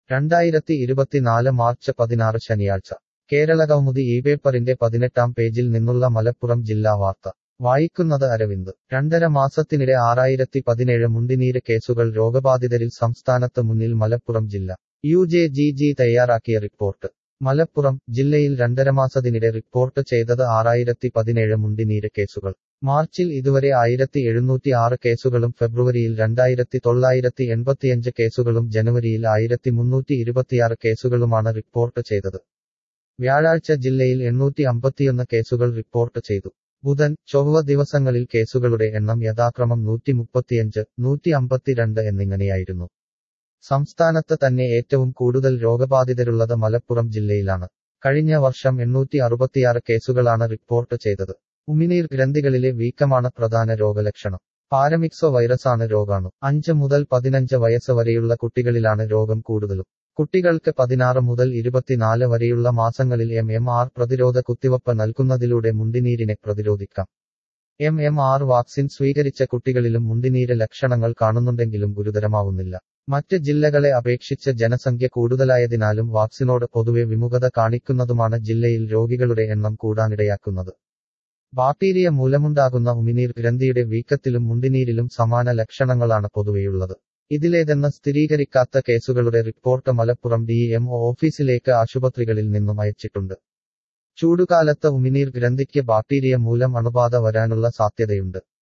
രണ്ടായിരത്തി ഇരുപത്തിനാല് മാർച്ച് പതിനാറ് ശനിയാഴ്ച കേരളകൗമുദി ഈ പേപ്പറിന്റെ പതിനെട്ടാം പേജിൽ നിന്നുള്ള മലപ്പുറം ജില്ലാ വാർത്ത വായിക്കുന്നത് അരവിന്ദ് രണ്ടര മാസത്തിനിടെ ആറായിരത്തി പതിനേഴ് മുണ്ടിനീര് കേസുകൾ രോഗബാധിതരിൽ സംസ്ഥാനത്ത് മുന്നിൽ മലപ്പുറം ജില്ല യു ജെ ജി ജി തയ്യാറാക്കിയ റിപ്പോർട്ട് മലപ്പുറം ജില്ലയിൽ രണ്ടരമാസത്തിനിടെ റിപ്പോർട്ട് ചെയ്തത് ആറായിരത്തി പതിനേഴ് മുണ്ടിനീര് കേസുകൾ മാർച്ചിൽ ഇതുവരെ ആയിരത്തി എഴുന്നൂറ്റി ആറ് കേസുകളും ഫെബ്രുവരിയിൽ രണ്ടായിരത്തി തൊള്ളായിരത്തി എൺപത്തിയഞ്ച് കേസുകളും ജനുവരിയിൽ ആയിരത്തി മുന്നൂറ്റി ഇരുപത്തിയാറ് കേസുകളുമാണ് റിപ്പോർട്ട് ചെയ്തത് വ്യാഴാഴ്ച ജില്ലയിൽ എണ്ണൂറ്റി അമ്പത്തിയൊന്ന് കേസുകൾ റിപ്പോർട്ട് ചെയ്തു ബുധൻ ചൊവ്വ ദിവസങ്ങളിൽ കേസുകളുടെ എണ്ണം യഥാക്രമം നൂറ്റി മുപ്പത്തിയഞ്ച് നൂറ്റി അമ്പത്തിരണ്ട് എന്നിങ്ങനെയായിരുന്നു സംസ്ഥാനത്ത് തന്നെ ഏറ്റവും കൂടുതൽ രോഗബാധിതരുള്ളത് മലപ്പുറം ജില്ലയിലാണ് കഴിഞ്ഞ വർഷം എണ്ണൂറ്റി അറുപത്തിയാറ് കേസുകളാണ് റിപ്പോർട്ട് ചെയ്തത് ഉമിനീർ ഗ്രന്ഥികളിലെ വീക്കമാണ് പ്രധാന രോഗലക്ഷണം പാരമിക്സോ വൈറസാണ് രോഗാണു അഞ്ച് മുതൽ പതിനഞ്ച് വയസ്സ് വരെയുള്ള കുട്ടികളിലാണ് രോഗം കൂടുതലും കുട്ടികൾക്ക് പതിനാറ് മുതൽ ഇരുപത്തിനാല് വരെയുള്ള മാസങ്ങളിൽ എം എം ആർ പ്രതിരോധ കുത്തിവയ്പ് നൽകുന്നതിലൂടെ മുണ്ടിനീരിനെ പ്രതിരോധിക്കാം എം എം ആർ വാക്സിൻ സ്വീകരിച്ച കുട്ടികളിലും മുണ്ടിനീര് ലക്ഷണങ്ങൾ കാണുന്നുണ്ടെങ്കിലും ഗുരുതരമാവുന്നില്ല മറ്റ് ജില്ലകളെ അപേക്ഷിച്ച് ജനസംഖ്യ കൂടുതലായതിനാലും വാക്സിനോട് പൊതുവെ വിമുഖത കാണിക്കുന്നതുമാണ് ജില്ലയിൽ രോഗികളുടെ എണ്ണം കൂടാനിടയാക്കുന്നത് ബാക്ടീരിയ മൂലമുണ്ടാകുന്ന ഉമിനീർ ഗ്രന്ഥിയുടെ വീക്കത്തിലും മുണ്ടിനീരിലും സമാന ലക്ഷണങ്ങളാണ് പൊതുവെയുള്ളത് ഇതിലേതെന്ന് സ്ഥിരീകരിക്കാത്ത കേസുകളുടെ റിപ്പോർട്ട് മലപ്പുറം ഡി എം ഓഫീസിലേക്ക് ആശുപത്രികളിൽ നിന്നും അയച്ചിട്ടുണ്ട് ചൂടുകാലത്ത് ഉമിനീർ ഗ്രന്ഥിക്ക് ബാക്ടീരിയ മൂലം അണുബാധ വരാനുള്ള സാധ്യതയുണ്ട്